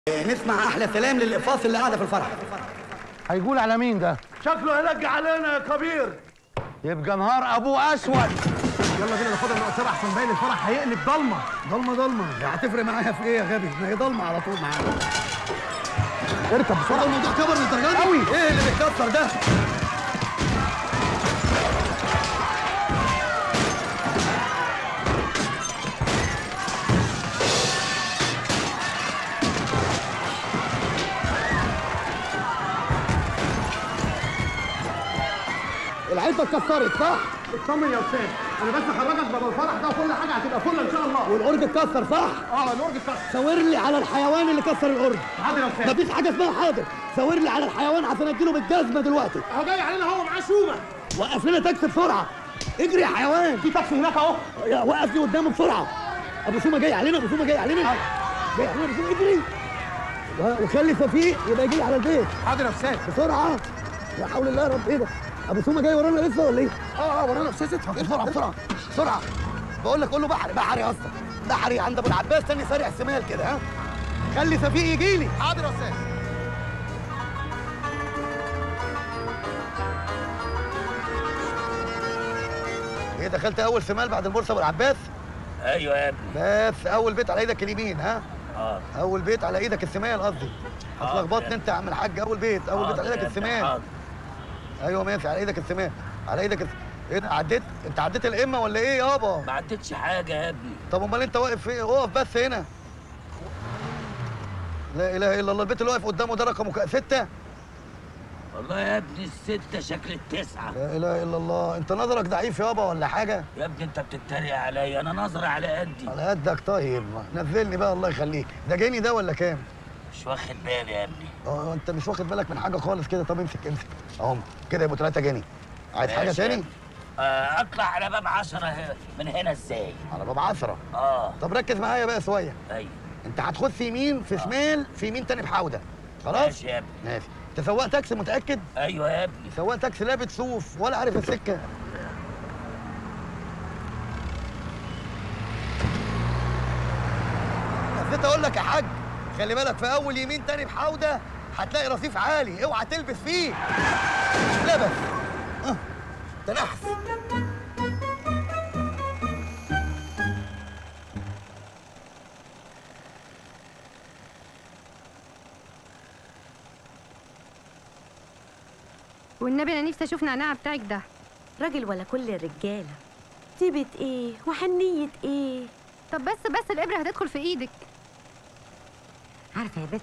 نسمع احلى سلام للاقفاص اللي قاعده في الفرح هيقول على مين ده؟ شكله هيلج علينا يا كبير يبقى نهار ابوه اسود يلا بينا ناخدها من قصير احسن باين الفرح هيقلب ضلمه ضلمه ضلمه هتفرق معايا في ايه يا غبي ما هي ضلمه على طول معايا اركب هو بسرعه الموضوع كبر للدرجه دي أوي. ايه اللي بيتكسر ده العلبه اتكسرت صح اطمن يا استاذ انا بس هخرجك بره الفرح ده وكل حاجه هتبقى فل ان شاء الله والقرد اتكسر صح اه الورد اتكسر شاور لي على الحيوان اللي كسر القرد حاضر يا استاذ مفيش حاجه اسمها حاضر شاور لي على الحيوان عشان اديله بالجزمه دلوقتي اهو جاي علينا هو معاه شومه وقف لنا تاكسي بسرعه اجري يا حيوان في تاكسي هناك اهو يا وقف لي قدامه بسرعه ابو سومه جاي علينا ابو سومه جاي علينا جاي علينا ابو سومه اجري و- وخلي توفيق يبقى يجي لي على البيت حاضر يا استاذ بسرعه لا حول الله يا رب ايه ده ابو سومه جاي ورانا لسه ولا ايه اه اه ورانا استاذ بسرعه بسرعه بسرعه بقول لك قول له بحري بحري يا اسطى بحري عند ابو العباس تاني سارع الشمال كده ها خلي توفيق يجي لي حاضر يا استاذ ايه دخلت اول شمال بعد البورصه ابو العباس ايوه يا ابني بس اول بيت على ايدك اليمين ها اه اول بيت على ايدك الشمال قصدي حاضر. هتلخبطني انت يا عم الحاج اول بيت اول بيت على حاضر ايدك يا ابني، الشمال حاضر. ايوه ماشي على ايدك الشمال على ايدك الس- ايه ده عديت انت عديت الامه ولا ايه يابا ما عدتش حاجه يا ابني طب امال انت واقف فين اقف بس هنا لا اله الا الله البيت اللي واقف قدامه ده رقمه ك- ستة والله يا ابني الستة شكل التسعة لا اله الا الله انت نظرك ضعيف يابا ولا حاجه يا ابني انت بتتريق عليا انا نظري على قدي على قدك طيب نزلني بقى الله يخليك ده جاني ده ولا كام مش واخد بالي يا ابني اه انت مش واخد بالك من حاجه خالص كده طب امسك امسك اهو كده يبقوا ثلاثه جنيه عايز حاجه ماشي يا تاني ابني. آه اطلع على باب عشرة ه- من هنا ازاي على باب عشرة اه طب ركز معايا بقى شويه ايوه انت هتخش يمين في شمال في يمين تاني بحوده خلاص ماشي يا ابني ماشي انت سواق تاكسي متاكد ايوه يا ابني سواق تاكسي لابس صوف ولا عارف السكه نسيت اقول لك يا حاج خلي بالك في اول يمين تاني بحوده هتلاقي رصيف عالي اوعى تلبس فيه لبس اه تنحس والنبي انا نفسي اشوف نعناع بتاعك ده راجل ولا كل الرجاله طيبة ايه وحنية ايه طب بس بس الابره هتدخل في ايدك عارفه يا بت